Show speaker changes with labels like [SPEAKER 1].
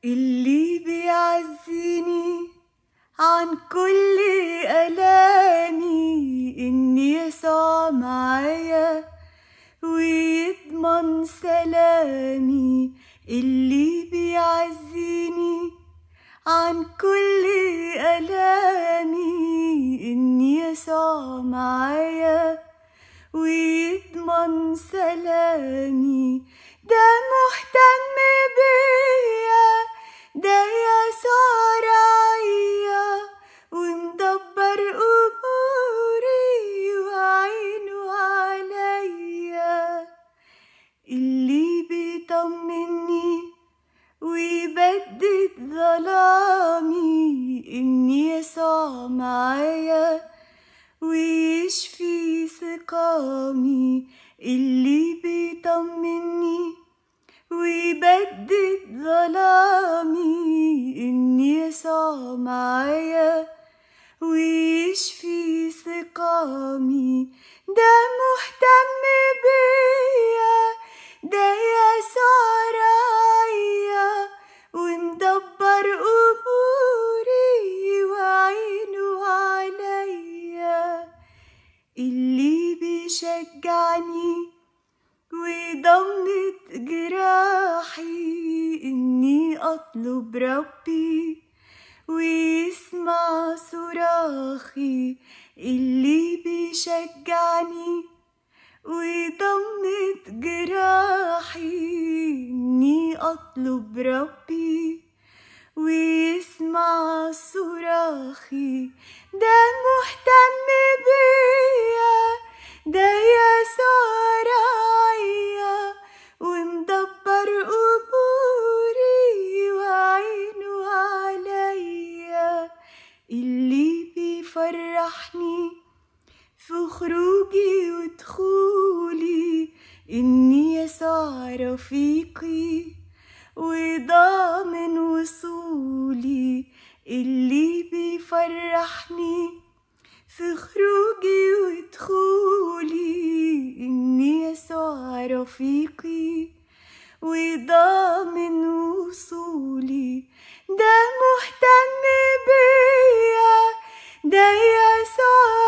[SPEAKER 1] اللي بيعزيني عن كل ألامي إن يسوع معايا ويضمن سلامي اللي بيعزيني عن كل ألامي إن يسوع معايا ويضمن سلامي ده مهتم بيا ده يسوع راعيا ومدبر أموري وعينه عليا اللي بيطمني ويبدد ظلامي إن يسوع معايا ويشفي سقامي اللي بيطمني ويبدد ظلامي إن يسوع معايا ويشفي سقامي ده مهتم بيا ده يسوع راعيا ومدبر أموري وعينه عليا اللي بيشجعني وضمت جراحي إني أطلب ربي ويسمع صراخي اللي بيشجعني وضمت جراحي إني أطلب ربي ويسمع صراخي ده مهتم بيا ده يسوع راعيا ومدبر أموري وعينه عليا اللي بيفرحني في خروجي ودخولي إني يسوع رفيقي وضامن وصولي اللي بيفرحني في خروجي ودخولي إني يسوع رفيقي وضامن وصولي ده مهتم بيا ده يسوع